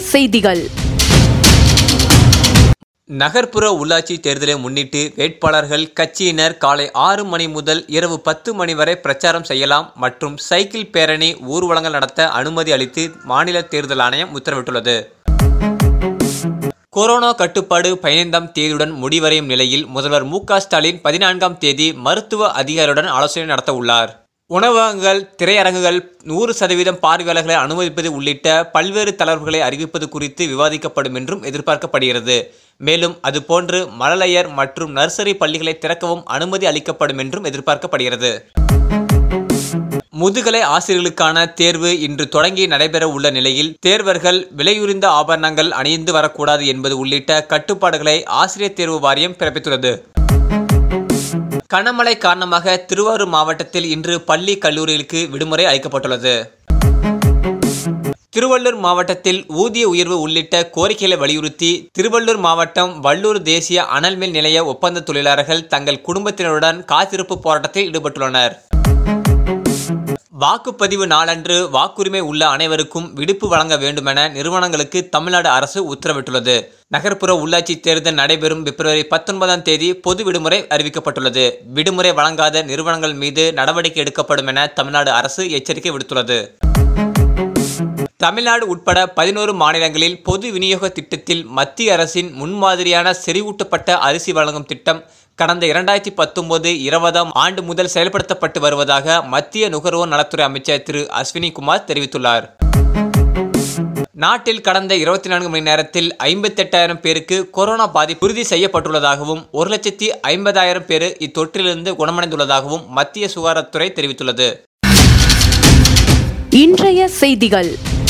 செய்திகள் நகர்ப்புற உள்ளாட்சி தேர்தலை முன்னிட்டு வேட்பாளர்கள் கட்சியினர் காலை ஆறு மணி முதல் இரவு பத்து மணி வரை பிரச்சாரம் செய்யலாம் மற்றும் சைக்கிள் பேரணி ஊர்வலங்கள் நடத்த அனுமதி அளித்து மாநில தேர்தல் ஆணையம் உத்தரவிட்டுள்ளது கொரோனா கட்டுப்பாடு பதினைந்தாம் தேதியுடன் முடிவடையும் நிலையில் முதல்வர் மு க ஸ்டாலின் பதினான்காம் தேதி மருத்துவ அதிகாரியுடன் ஆலோசனை நடத்த உள்ளார் உணவகங்கள் திரையரங்குகள் நூறு சதவீதம் பார்வையாளர்களை அனுமதிப்பது உள்ளிட்ட பல்வேறு தளர்வுகளை அறிவிப்பது குறித்து விவாதிக்கப்படும் என்றும் எதிர்பார்க்கப்படுகிறது மேலும் அதுபோன்று மழலையர் மற்றும் நர்சரி பள்ளிகளை திறக்கவும் அனுமதி அளிக்கப்படும் என்றும் எதிர்பார்க்கப்படுகிறது முதுகலை ஆசிரியர்களுக்கான தேர்வு இன்று தொடங்கி நடைபெற உள்ள நிலையில் தேர்வர்கள் விலையுறிந்த ஆபரணங்கள் அணிந்து வரக்கூடாது என்பது உள்ளிட்ட கட்டுப்பாடுகளை ஆசிரியர் தேர்வு வாரியம் பிறப்பித்துள்ளது கனமழை காரணமாக திருவாரூர் மாவட்டத்தில் இன்று பள்ளி கல்லூரிகளுக்கு விடுமுறை அளிக்கப்பட்டுள்ளது திருவள்ளூர் மாவட்டத்தில் ஊதிய உயர்வு உள்ளிட்ட கோரிக்கைகளை வலியுறுத்தி திருவள்ளூர் மாவட்டம் வள்ளூர் தேசிய அனல்மில் நிலைய ஒப்பந்த தொழிலாளர்கள் தங்கள் குடும்பத்தினருடன் காத்திருப்பு போராட்டத்தில் ஈடுபட்டுள்ளனர் வாக்குப்பதிவு நாளன்று வாக்குரிமை உள்ள அனைவருக்கும் விடுப்பு வழங்க வேண்டுமென நிறுவனங்களுக்கு தமிழ்நாடு அரசு உத்தரவிட்டுள்ளது நகர்ப்புற உள்ளாட்சி தேர்தல் நடைபெறும் பிப்ரவரி பத்தொன்பதாம் தேதி பொது விடுமுறை அறிவிக்கப்பட்டுள்ளது விடுமுறை வழங்காத நிறுவனங்கள் மீது நடவடிக்கை எடுக்கப்படும் என தமிழ்நாடு அரசு எச்சரிக்கை விடுத்துள்ளது தமிழ்நாடு உட்பட பதினோரு மாநிலங்களில் பொது விநியோக திட்டத்தில் மத்திய அரசின் முன்மாதிரியான செறிவூட்டப்பட்ட அரிசி வழங்கும் திட்டம் கடந்த இரண்டாயிரத்தி பத்தொன்பது இருபதாம் ஆண்டு முதல் செயல்படுத்தப்பட்டு வருவதாக மத்திய நுகர்வோர் நலத்துறை அமைச்சர் திரு அஸ்வினி குமார் தெரிவித்துள்ளார் நாட்டில் கடந்த இருபத்தி நான்கு மணி நேரத்தில் ஐம்பத்தெட்டாயிரம் பேருக்கு கொரோனா பாதிப்பு உறுதி செய்யப்பட்டுள்ளதாகவும் ஒரு லட்சத்தி ஐம்பதாயிரம் பேர் இத்தொற்றிலிருந்து குணமடைந்துள்ளதாகவும் மத்திய சுகாதாரத்துறை தெரிவித்துள்ளது இன்றைய செய்திகள்